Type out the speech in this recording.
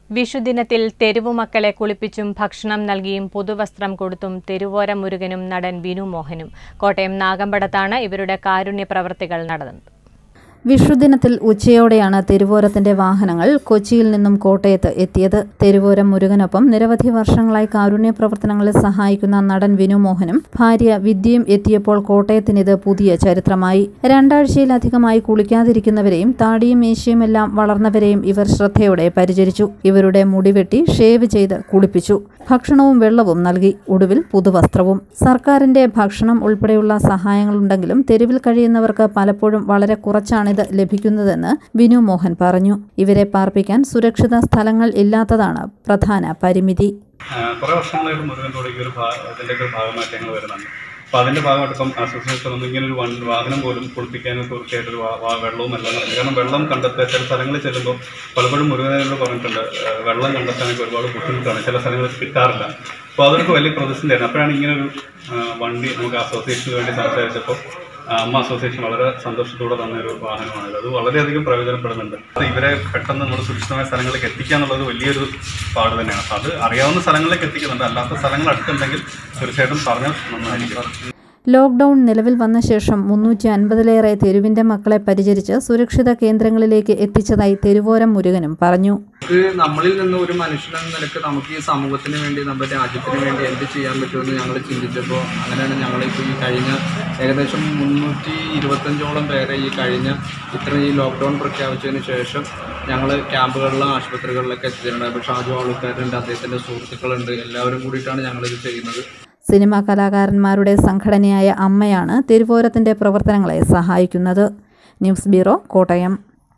വിഷുദിനത്തിൽ തെരുവുമക്കളെ കുളിപ്പിച്ചും ഭക്ഷണം നൽകിയും പുതുവസ്ത്രം കൊടുത്തും തെരുവോര മുരുകനും നടൻ വിനു മോഹനും കോട്ടയം നാഗമ്പടത്താണ് ഇവരുടെ കാരുണ്യ പ്രവർത്തികൾ നടന്നത് വിഷുദിനത്തിൽ ഉച്ചയോടെയാണ് തെരുവോരത്തിന്റെ വാഹനങ്ങൾ കൊച്ചിയിൽ നിന്നും കോട്ടയത്ത് എത്തിയത് തെരുവോരം മുരുകനൊപ്പം നിരവധി വർഷങ്ങളായി കാരുണ്യ പ്രവർത്തനങ്ങളിൽ സഹായിക്കുന്ന നടൻ വിനു മോഹനും ഭാര്യ വിദ്യയും എത്തിയപ്പോൾ കോട്ടയത്തിനിത് പുതിയ ചരിത്രമായി രണ്ടാഴ്ചയിലധികമായി കുളിക്കാതിരിക്കുന്നവരെയും താടിയും മീശയുമെല്ലാം വളർന്നവരെയും ഇവർ ശ്രദ്ധയോടെ പരിചരിച്ചു ഇവരുടെ മുടിവെട്ടി ഷേവ് ചെയ്ത് കുളിപ്പിച്ചു ഭക്ഷണവും വെള്ളവും നൽകി ഒടുവിൽ പുതുവസ്ത്രവും സർക്കാരിന്റെ ഭക്ഷണം ഉൾപ്പെടെയുള്ള സഹായങ്ങളുണ്ടെങ്കിലും തെരുവിൽ കഴിയുന്നവർക്ക് പലപ്പോഴും വളരെ കുറച്ചാണിത് ലഭിക്കുന്നതെന്ന് വിനു മോഹൻ പറഞ്ഞു ഇവരെ പാർപ്പിക്കാൻ സുരക്ഷിത സ്ഥലങ്ങൾ ഇല്ലാത്തതാണ് പ്രധാന പരിമിതി കുറേ വർഷങ്ങളായിട്ട് മുരുകൻ്റെ ഈ ഒരു ഭാ- ഇതിൻ്റെ ഒക്കെ ഒരു ഭാഗമായിട്ട് ഞങ്ങൾ വരുന്നുണ്ട് അപ്പോൾ അതിൻ്റെ ഭാഗമായിട്ട് ഇപ്പം അസോസിയേഷൻ ഒന്നും ഇങ്ങനെ ഒരു വൺ വാഹനം പോലും കുളിപ്പിക്കാനും തീർച്ചയായിട്ടും ഒരു വാ- വാ- വെള്ളവും എല്ലാം നടക്കും. കാരണം വെള്ളം കണ്ടെത്തുക ചില സ്ഥലങ്ങളിൽ ചെല്ലുമ്പോൾ പലപ്പോഴും മുരുകനോട് പറഞ്ഞിട്ടുണ്ട് ഏഹ് വെള്ളം കണ്ടെത്താനൊക്കെ ഒരുപാട് ബുദ്ധിമുട്ടാണ് ചില സ്ഥലങ്ങളിൽ കിട്ടാറില്ല അപ്പോൾ അതൊക്കെ വലിയ പ്രതിസന്ധിയായിരുന്നു അപ്പോഴാണ് ഇങ്ങനെ ഒരു ഏഹ് വണ്ടി നമുക്ക് അസോസിയേഷന് വേണ്ടി സംസാരിച്ചപ്പോൾ ആ, അമ്മ അസോസിയേഷൻ വളരെ സന്തോഷത്തോടെ തന്ന ഒരു വാഹനമാണിത് അത് വളരെയധികം പ്രയോജനപ്പെടുന്നുണ്ട് അത് ഇവരെ പെട്ടെന്ന് നമ്മൾ സുരക്ഷിതമായ സ്ഥലങ്ങളിലേക്ക് എത്തിക്കുക എന്നുള്ളത് വലിയൊരു പാട് തന്നെയാണ് അപ്പോൾ അത് അറിയാവുന്ന സ്ഥലങ്ങളിലേക്ക് എത്തിക്കുന്നുണ്ട് അല്ലാത്ത സ്ഥലങ്ങൾ അടുത്തുണ്ടെങ്കിൽ തീർച്ചയായിട്ടും പറഞ്ഞാൽ നന്നായിരിക്കും ലോക്ക്ഡൌൺ നിലവിൽ വന്ന ശേഷം മുന്നൂറ്റി അൻപതിലേറെ തെരുവിന്റെ മക്കളെ പരിചരിച്ച് സുരക്ഷിത കേന്ദ്രങ്ങളിലേക്ക് എത്തിച്ചതായി തെരുവോരം മുരുകനും പറഞ്ഞു നമുക്ക് നമ്മളിൽ നിന്ന് ഒരു മനുഷ്യനെന്ന നിലക്ക് നമുക്ക് ഈ സമൂഹത്തിന് വേണ്ടി നമ്മുടെ രാജ്യത്തിന് വേണ്ടി എന്ത് ചെയ്യാൻ പറ്റുമെന്ന് ഞങ്ങൾ ചിന്തിച്ചപ്പോൾ അങ്ങനെയാണ് ഞങ്ങളിപ്പോൾ ഈ കഴിഞ്ഞ ഏകദേശം മുന്നൂറ്റി ഇരുപത്തഞ്ചോളം പേരെ ഈ കഴിഞ്ഞ ഇത്ര ഈ ലോക്ക്ഡൗൺ പ്രഖ്യാപിച്ചതിന് ശേഷം ഞങ്ങൾ ക്യാമ്പുകളിലും ആശുപത്രികളിലൊക്കെ എത്തിച്ചിട്ടുണ്ട് അപ്പോൾ ഷാജു ആൾക്കാരുണ്ട് അദ്ദേഹത്തിൻ്റെ സുഹൃത്തുക്കളുണ്ട് എല്ലാവരും കൂടിയിട്ടാണ് ഞങ്ങളിത് ചെയ്യുന്നത് സിനിമാ കലാകാരന്മാരുടെ സംഘടനയായ അമ്മയാണ് തെരുവോരത്തിന്റെ പ്രവർത്തനങ്ങളെ സഹായിക്കുന്നത് ന്യൂസ് ബ്യൂറോ കോട്ടയം